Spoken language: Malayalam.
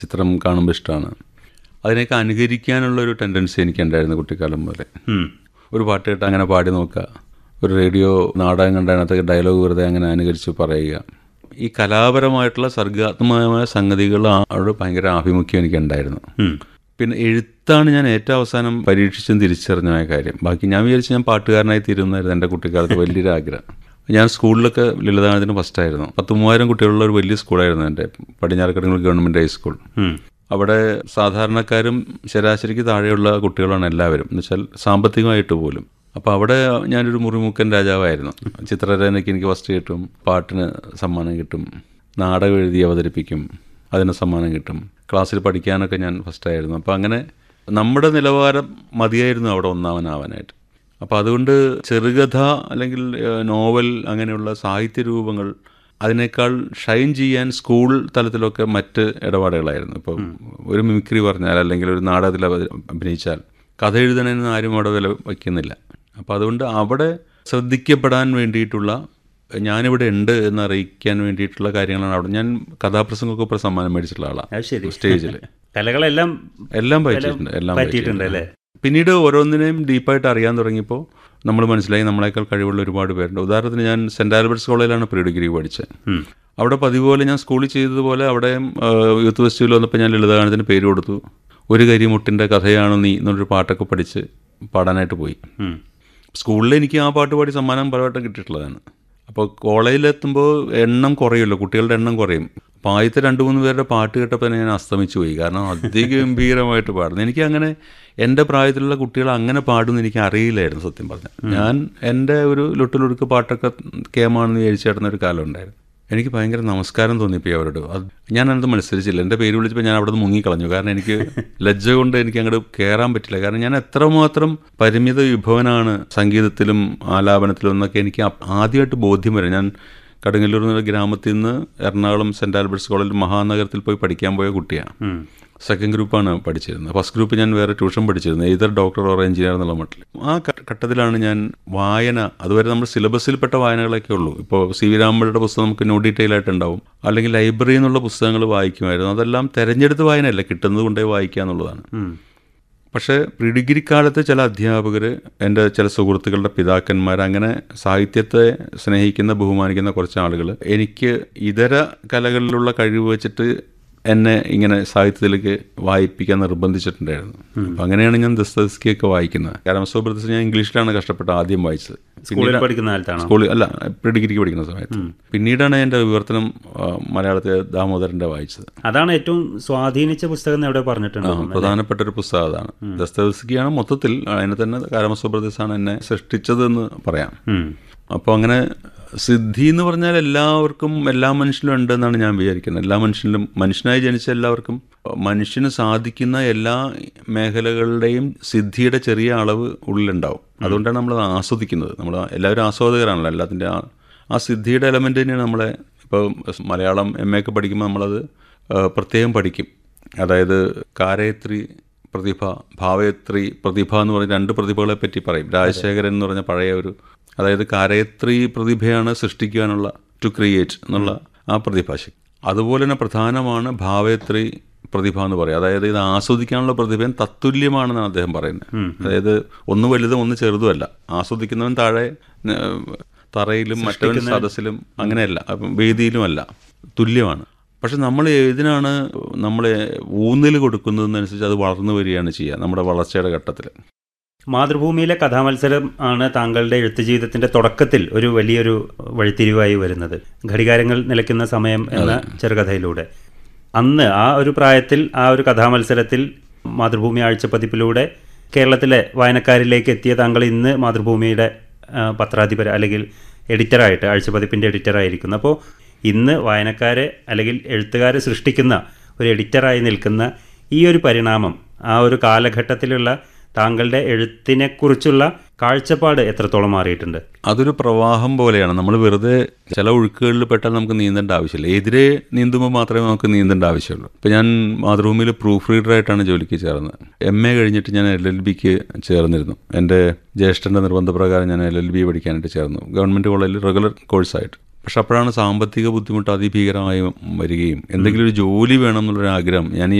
ചിത്രം കാണുമ്പോൾ ഇഷ്ടമാണ് അതിനെയൊക്കെ അനുകരിക്കാനുള്ള ഒരു ടെൻഡൻസി എനിക്കുണ്ടായിരുന്നു കുട്ടിക്കാലം മുതലേ ഉം. ഒരു പാട്ട് കേട്ട് അങ്ങനെ പാടി നോക്കുക ഒരു റേഡിയോ നാടകം കണ്ട അതിനകത്ത് ഡയലോഗ് വെറുതെ അങ്ങനെ അനുകരിച്ച് പറയുക ഈ കലാപരമായിട്ടുള്ള സർഗാത്മകമായ സംഗതികളോട് ഭയങ്കര ആഭിമുഖ്യം എനിക്കുണ്ടായിരുന്നു ഉം. പിന്നെ എഴുത്താണ് ഞാൻ ഏറ്റവും അവസാനം പരീക്ഷിച്ചും തിരിച്ചറിഞ്ഞ കാര്യം ബാക്കി ഞാൻ വിചാരിച്ചു ഞാൻ പാട്ടുകാരനായി തീരുന്നതായിരുന്നു എൻ്റെ കുട്ടിക്കാലത്ത് വലിയൊരു ആഗ്രഹം ഞാൻ സ്കൂളിലൊക്കെ ലളിതഗാനത്തിന് ഫസ്റ്റായിരുന്നു പത്ത് മൂവായിരം കുട്ടികളുള്ള ഒരു വലിയ സ്കൂളായിരുന്നു എൻ്റെ പടിഞ്ഞാറക്കടങ്ങൾ ഗവൺമെൻറ് ഹൈസ്കൂൾ ഉം. അവിടെ സാധാരണക്കാരും ശരാശരിക്ക് താഴെയുള്ള കുട്ടികളാണ് എല്ലാവരും എന്ന് വെച്ചാൽ സാമ്പത്തികമായിട്ട് പോലും അപ്പോൾ അവിടെ ഞാനൊരു മുറിമുക്കൻ രാജാവായിരുന്നു ചിത്രരചനയ്ക്ക് എനിക്ക് ഫസ്റ്റ് കിട്ടും പാട്ടിന് സമ്മാനം കിട്ടും നാടകം എഴുതി അവതരിപ്പിക്കും അതിന് സമ്മാനം കിട്ടും ക്ലാസ്സിൽ പഠിക്കാനൊക്കെ ഞാൻ ഫസ്റ്റായിരുന്നു അപ്പോൾ അങ്ങനെ നമ്മുടെ നിലവാരം മതിയായിരുന്നു അവിടെ ഒന്നാമനാവാനായിട്ട് അപ്പോൾ അതുകൊണ്ട് ചെറുകഥ അല്ലെങ്കിൽ ഏഹ്, നോവൽ അങ്ങനെയുള്ള സാഹിത്യ രൂപങ്ങൾ അതിനേക്കാൾ ഷൈൻ ചെയ്യാൻ സ്കൂൾ തലത്തിലൊക്കെ മറ്റ് ഇടപാടുകളായിരുന്നു ഇപ്പോൾ ഒരു മിമിക്രി പറഞ്ഞാൽ അല്ലെങ്കിൽ ഒരു നാടകത്തിൽ അവ- അഭിനയിച്ചാൽ കഥ എഴുതണമെന്ന് ആരും അവിടെ വില വയ്ക്കുന്നില്ല അപ്പോൾ അതുകൊണ്ട് അവിടെ ശ്രദ്ധിക്കപ്പെടാൻ വേണ്ടിയിട്ടുള്ള ഞാനിവിടെ ഉണ്ട് എന്ന് അറിയിക്കാൻ വേണ്ടിയിട്ടുള്ള കാര്യങ്ങളാണ് അവിടെ ഞാൻ കഥാപ്രസംഗമൊക്കെ ഇപ്പോൾ സമ്മാനം മേടിച്ചിട്ടുള്ള അത് ആളാണ് ശരി സ്റ്റേജിൽ കലകളെല്ലാം എല്ലാം പറ്റിയിട്ടുണ്ട് എല്ലാം പറ്റിയിട്ടുണ്ട് അല്ലേ പിന്നീട് ഓരോന്നിനെയും ഡീപ്പായിട്ട് അറിയാൻ തുടങ്ങിയപ്പോൾ നമ്മൾ മനസ്സിലായി നമ്മളെക്കാൾ കഴിവുള്ള ഒരുപാട് പേരുണ്ട് ഉദാഹരണത്തിന് ഞാൻ സെൻറ് ആൽബർട്ട്സ് കോളേജിലാണ് പ്രീ ഡിഗ്രി പഠിച്ചത് ഉം. അവിടെ പതിവ് പോലെ ഞാൻ സ്കൂളിൽ ചെയ്തതുപോലെ അവിടെയും ആ, യൂത്ത് ഫെസ്റ്റിവൽ വന്നപ്പോൾ ഞാൻ ലളിതഗാനത്തിന് പേര് കൊടുത്തു ഒരു കരിമുട്ടിൻ്റെ കഥയാണ് നീ എന്നൊരു പാട്ടൊക്കെ പഠിച്ച് പാടാനായിട്ട് പോയി ഉം. സ്കൂളിൽ എനിക്ക് ആ പാട്ട് പാടി സമ്മാനം പലവട്ടം കിട്ടിയിട്ടുള്ളതാണ് അപ്പോൾ കോളേജിലെത്തുമ്പോൾ എണ്ണം കുറയുമല്ലോ കുട്ടികളുടെ എണ്ണം കുറയും അപ്പോൾ ആദ്യത്തെ രണ്ട് മൂന്ന് പേരുടെ പാട്ട് കേട്ടപ്പോൾ തന്നെ ഞാൻ അസ്തമിച്ചു പോയി കാരണം അതിഗംഭീരമായിട്ട് പാടുന്നു എനിക്ക് അങ്ങനെ എൻ്റെ പ്രായത്തിലുള്ള കുട്ടികൾ അങ്ങനെ പാടുമെന്ന് എനിക്ക് അറിയില്ലായിരുന്നു സത്യം പറഞ്ഞാൽ ഞാൻ എൻ്റെ ഒരു ലൊട്ടിലൊടുക്ക് പാട്ടൊക്കെ കേമാണെന്ന് വിചാരിച്ചു കിടന്ന ഒരു കാലം ഉണ്ടായിരുന്നു എനിക്ക് ഭയങ്കര നമസ്കാരം തോന്നിപ്പോയി അവരോട് അത് ഞാൻ അതിനകത്ത് മത്സരിച്ചില്ല എൻ്റെ പേര് വിളിച്ചപ്പോൾ ഞാൻ അവിടെ നിന്ന് മുങ്ങിക്കളഞ്ഞു കാരണം എനിക്ക് ലജ്ജ കൊണ്ട് എനിക്ക് അങ്ങോട്ട് കയറാൻ പറ്റില്ല കാരണം ഞാൻ എത്രമാത്രം പരിമിത വിഭവനാണ് സംഗീതത്തിലും ആലാപനത്തിലും എന്നൊക്കെ എനിക്ക് അപ്- ആദ്യമായിട്ട് ബോധ്യം വരും ഞാൻ കടുങ്ങല്ലൂർ എന്ന ഗ്രാമത്തിൽ നിന്ന് എറണാകുളം സെൻറ് ആൽബർട്ട്സ് കോളേജിൽ മഹാനഗരത്തിൽ പോയി പഠിക്കാൻ പോയ കുട്ടിയാണ് ഉം. സെക്കൻഡ് ഗ്രൂപ്പാണ് പഠിച്ചിരുന്നത് ഫസ്റ്റ് ഗ്രൂപ്പ് ഞാൻ വേറെ ട്യൂഷൻ പഠിച്ചിരുന്നത് ഏതർ ഡോക്ടർ ഓർ എഞ്ചിനീയർ എന്നുള്ള മട്ടിൽ ആ ഘ- ഘട്ടത്തിലാണ് ഞാൻ വായന അതുവരെ നമ്മൾ സിലബസിൽപ്പെട്ട വായനകളൊക്കെ ഉള്ളൂ ഇപ്പോൾ സി വി രാമയുടെ പുസ്തകം നമുക്ക് നോ ഡീറ്റെയിൽ ആയിട്ട് ഉണ്ടാവും അല്ലെങ്കിൽ ലൈബ്രറിയിൽ നിന്നുള്ള പുസ്തകങ്ങൾ വായിക്കുമായിരുന്നു അതെല്ലാം തെരഞ്ഞെടുത്ത് വായനയല്ല കിട്ടുന്നത് കൊണ്ടേ വായിക്കുക എന്നുള്ളതാണ് ഉം. പക്ഷേ പ്രീ ഡിഗ്രി കാലത്ത് ചില അധ്യാപകർ എൻ്റെ ചില സുഹൃത്തുക്കളുടെ പിതാക്കന്മാർ അങ്ങനെ സാഹിത്യത്തെ സ്നേഹിക്കുന്ന ബഹുമാനിക്കുന്ന കുറച്ച് ആളുകൾ എനിക്ക് ഇതര കലകളിലുള്ള കഴിവ് വെച്ചിട്ട് എന്നെ ഇങ്ങനെ സാഹിത്യത്തിലേക്ക് വായിപ്പിക്കാൻ നിർബന്ധിച്ചിട്ടുണ്ടായിരുന്നു അപ്പം അങ്ങനെയാണ് ഞാൻ ദസ്തസ്കിയൊക്കെ വായിക്കുന്നത് കാരമസോ ബ്രദേഴ്സ് ഞാൻ ഇംഗ്ലീഷിലാണ് കഷ്ടപ്പെട്ട് ആദ്യം വായിച്ചത് സ്കൂളിൽ പഠിക്കുന്ന കാലത്താണോ സ്കൂളിൽ അല്ല പ്രീ ഡിഗ്രിക്ക് പഠിക്കുന്ന സമയത്ത് പിന്നീടാണ് എൻ്റെ വിവർത്തനം ആ, മലയാളത്തിലെ ദാമോദരൻ്റെ വായിച്ചത് അതാണ് ഏറ്റവും സ്വാധീനിച്ച പുസ്തകം എന്ന് എവിടെ പറഞ്ഞിട്ടുണ്ട് ആ, പ്രധാനപ്പെട്ട ഒരു പുസ്തകം അതാണ് ദസ്തവസ്കിയാണ് മൊത്തത്തിൽ അതിനെ തന്നെ കാരമസോ ബ്രദേഴ്സാണ് എന്നെ സൃഷ്ടിച്ചതെന്ന് പറയാം ഉം. അപ്പോൾ അങ്ങനെ സിദ്ധി എന്ന് പറഞ്ഞാൽ എല്ലാവർക്കും എല്ലാ മനുഷ്യനും ഉണ്ടെന്നാണ് ഞാൻ വിചാരിക്കുന്നത് എല്ലാ മനുഷ്യനിലും മനുഷ്യനായി ജനിച്ച എല്ലാവർക്കും മനുഷ്യന് സാധിക്കുന്ന എല്ലാ മേഖലകളുടെയും സിദ്ധിയുടെ ചെറിയ അളവ് ഉള്ളിലുണ്ടാവും അതുകൊണ്ടാണ് നമ്മൾ ആസ്വദിക്കുന്നത് നമ്മൾ എല്ലാവരും ആസ്വാദകരാണല്ലോ എല്ലാത്തിൻ്റെ ആ ആ സിദ്ധിയുടെ എലമെൻ്റ് തന്നെയാണ് നമ്മളെ ഇപ്പോൾ മലയാളം എം എ ഒക്കെ പഠിക്കുമ്പോൾ നമ്മളത് ആ, പ്രത്യേകം പഠിക്കും അതായത് കാരയത്രി പ്രതിഭ ഭാവയത്രി പ്രതിഭ എന്ന് പറഞ്ഞ രണ്ട് പ്രതിഭകളെ പറ്റി പറയും രാജശേഖരൻ എന്ന് പറഞ്ഞ പഴയ ഒരു അതായത് കാരയത്രി പ്രതിഭയാണ് സൃഷ്ടിക്കുവാനുള്ള ടു ക്രിയേറ്റ് എന്നുള്ള ആ പ്രതിഭാശക്തി അതുപോലെ തന്നെ പ്രധാനമാണ് ഭാവയത്രി പ്രതിഭ എന്ന് പറയും അതായത് ഇത് ആസ്വദിക്കാനുള്ള പ്രതിഭയും തത്തുല്യമാണെന്നാണ് അദ്ദേഹം പറയുന്നത് അതായത് ഒന്ന് വലുതും ഒന്ന് ചെറുതുമല്ല ആസ്വദിക്കുന്നവൻ താഴെ ഏഹ്, തറയിലും മറ്റവൻ സദസ്സിലും അങ്ങനെയല്ല അപ്പം വേദിയിലുമല്ല തുല്യമാണ് പക്ഷെ നമ്മൾ ഏതിനാണ് നമ്മൾ ഊന്നൽ കൊടുക്കുന്നതെന്നനുസരിച്ച് അത് വളർന്നു വരികയാണ് ചെയ്യുക നമ്മുടെ വളർച്ചയുടെ ഘട്ടത്തിൽ മാതൃഭൂമിയിലെ കഥാമത്സരം ആണ് താങ്കളുടെ എഴുത്ത് ജീവിതത്തിന്റെ തുടക്കത്തിൽ ഒരു വലിയൊരു വഴിത്തിരിവായി വരുന്നത് ഘടികാരങ്ങൾ നിലയ്ക്കുന്ന സമയം എന്ന ചെറുകഥയിലൂടെ അന്ന് ആ ഒരു പ്രായത്തിൽ ആ ഒരു കഥാമത്സരത്തിൽ മാതൃഭൂമി ആഴ്ചപ്പതിപ്പിലൂടെ കേരളത്തിലെ വായനക്കാരിലേക്ക് എത്തിയ താങ്കൾ ഇന്ന് മാതൃഭൂമിയുടെ ആ, പത്രാധിപർ അല്ലെങ്കിൽ എഡിറ്ററായിട്ട് ആഴ്ചപ്പതിപ്പിൻ്റെ എഡിറ്ററായിരിക്കുന്നു അപ്പോൾ ഇന്ന് വായനക്കാരെ അല്ലെങ്കിൽ എഴുത്തുകാരെ സൃഷ്ടിക്കുന്ന ഒരു എഡിറ്ററായി നിൽക്കുന്ന ഈ ഒരു പരിണാമം ആ ഒരു കാലഘട്ടത്തിലുള്ള താങ്കളുടെ എഴുത്തിനെക്കുറിച്ചുള്ള കാഴ്ചപ്പാട് എത്രത്തോളം മാറിയിട്ടുണ്ട് അതൊരു പ്രവാഹം പോലെയാണ് നമ്മൾ വെറുതെ ചില ഒഴുക്കുകളിൽ പെട്ടാൽ നമുക്ക് നീന്തേണ്ട ആവശ്യമില്ല എതിരെ നീന്തുമ്പോൾ മാത്രമേ നമുക്ക് നീന്തേണ്ട ആവശ്യമുള്ളൂ ഇപ്പോൾ ഞാൻ മാതൃഭൂമിയിൽ പ്രൂഫ് റീഡറായിട്ടാണ് ജോലിക്ക് ചേർന്നത് എം എ കഴിഞ്ഞിട്ട് ഞാൻ എൽ എൽ ബിക്ക് ചേർന്നിരുന്നു എൻ്റെ ജ്യേഷ്ഠൻ്റെ നിർബന്ധപ്രകാരം ഞാൻ എൽ എൽ ബി പഠിക്കാനായിട്ട് ചേർന്നു ഗവൺമെൻറ് കോളേജിൽ റെഗുലർ കോഴ്സായിട്ട് പക്ഷെ അപ്പോഴാണ് സാമ്പത്തിക ബുദ്ധിമുട്ട് അതിഭീകരമായി വരികയും എന്തെങ്കിലും ഒരു ജോലി വേണം എന്നുള്ളൊരു ആഗ്രഹം ഞാൻ ഈ